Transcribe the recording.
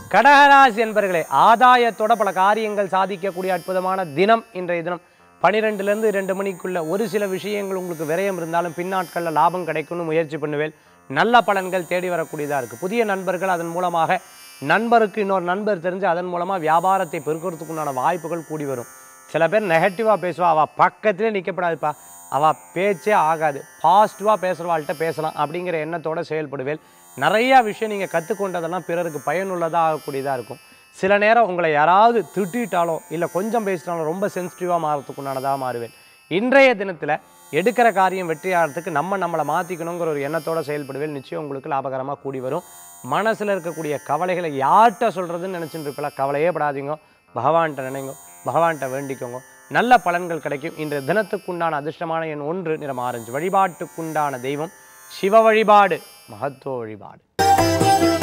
கடகராசி என்பர்களே ஆதாயத்தோட பல காரியங்கள் சாதிக்கக்கூடிய அற்புதமான தினம் இன்றைய தினம் பனிரெண்டுலேருந்து ரெண்டு மணிக்குள்ள ஒரு சில விஷயங்கள் உங்களுக்கு விரயம் இருந்தாலும் பின்னாட்களில் லாபம் கிடைக்கும்னு முயற்சி பண்ணுவேன் நல்ல பலன்கள் தேடி வரக்கூடியதாக இருக்குது புதிய நண்பர்கள் அதன் மூலமாக நண்பருக்கு இன்னொரு நண்பர் தெரிஞ்சு அதன் மூலமாக வியாபாரத்தை பெருக்கிறதுக்குண்டான வாய்ப்புகள் கூடி வரும் சில பேர் நெகட்டிவாக பேசுவா அவள் பக்கத்திலே நிற்கப்படாதுப்பா அவள் பேச்சே ஆகாது பாசிட்டிவாக பேசுகிறவாள்கிட்ட பேசலாம் அப்படிங்கிற எண்ணத்தோட செயல்படுவேன் நிறையா விஷயம் நீங்கள் கற்றுக்கொண்டதெல்லாம் பிறருக்கு பயனுள்ளதாக ஆகக்கூடியதாக இருக்கும் சில நேரம் உங்களை யாராவது திட்டிட்டாலோ இல்லை கொஞ்சம் பேசினாலோ ரொம்ப சென்சிட்டிவாக மாறத்துக்குண்டானதாக மாறுவேன் இன்றைய தினத்தில் எடுக்கிற காரியம் வெற்றியாகிறதுக்கு நம்ம நம்மளை மாற்றிக்கணுங்கிற ஒரு எண்ணத்தோட செயல்படுவேன் நிச்சயம் உங்களுக்கு லாபகரமாக கூடி வரும் மனசில் இருக்கக்கூடிய கவலைகளை யார்கிட்ட சொல்கிறதுன்னு நினச்சிட்டு இருப்பல கவலையே படாதீங்க பகவான்கிட்ட நினைங்க பகவான்கிட்ட வேண்டிக்கோங்க நல்ல பலன்கள் கிடைக்கும் இன்றைய தினத்துக்குண்டான அதிர்ஷ்டமான எண் ஒன்று நிறம் ஆரஞ்சு வழிபாட்டுக்குண்டான தெய்வம் சிவ வழிபாடு மகத்துவ வழிபாடு